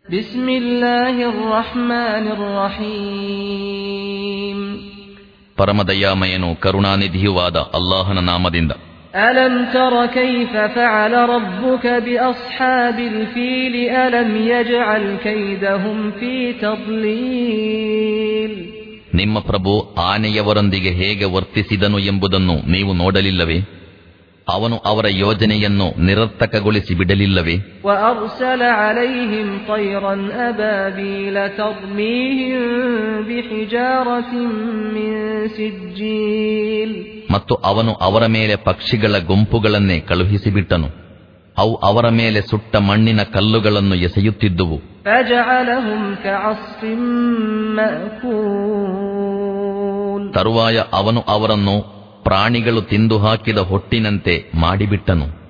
بسم الله الرحمن الرحيم ಪರಮದಯಾಮಯನು ಕರುಣಾನಿಧಿಯೂ ಆದ ಅಲ್ಲಾಹನ ನಾಮದಿಂದ ألم تر كيف فعل ربك بأصحاب الفيل ألم يجعل كيدهم في تضليل ನಿಮ್ಮ ಪ್ರಭು ಆನೆಯವರೊಂದಿಗೆ ಹೇಗೆ ವರ್ತಿಸಿದನು ಎಂಬುದನ್ನು ನೀವು ನೋಡಲಿಲ್ಲವೇ ಅವನು ಅವರ ಯೋಜನೆಯನ್ನು ನಿರರ್ಥಕಗೊಳಿಸಿ ಬಿಡಲಿಲ್ಲವೇ وأرسل عليهم طيرا أبابيل ترميهم بحجارة من سجيل ಮತ್ತು ಅವನು ಅವರ ಮೇಲೆ ಪಕ್ಷಿಗಳ ಗುಂಪುಗಳನ್ನೇ ಕಳುಹಿಸಿಬಿಟ್ಟನು ಅವು ಅವರ ಮೇಲೆ ಸುಟ್ಟ ಮಣ್ಣಿನ ಕಲ್ಲುಗಳನ್ನು ಎಸೆಯುತ್ತಿದ್ದುವು فجعلهم كعصف مأكول ತರುವಾಯ ಅವನು ಅವರನ್ನು ಪ್ರಾಣಿಗಳು ತಿಂದು ಹಾಕಿದ ಹೊಟ್ಟಿನಂತೆ ಮಾಡಿಬಿಟ್ಟನು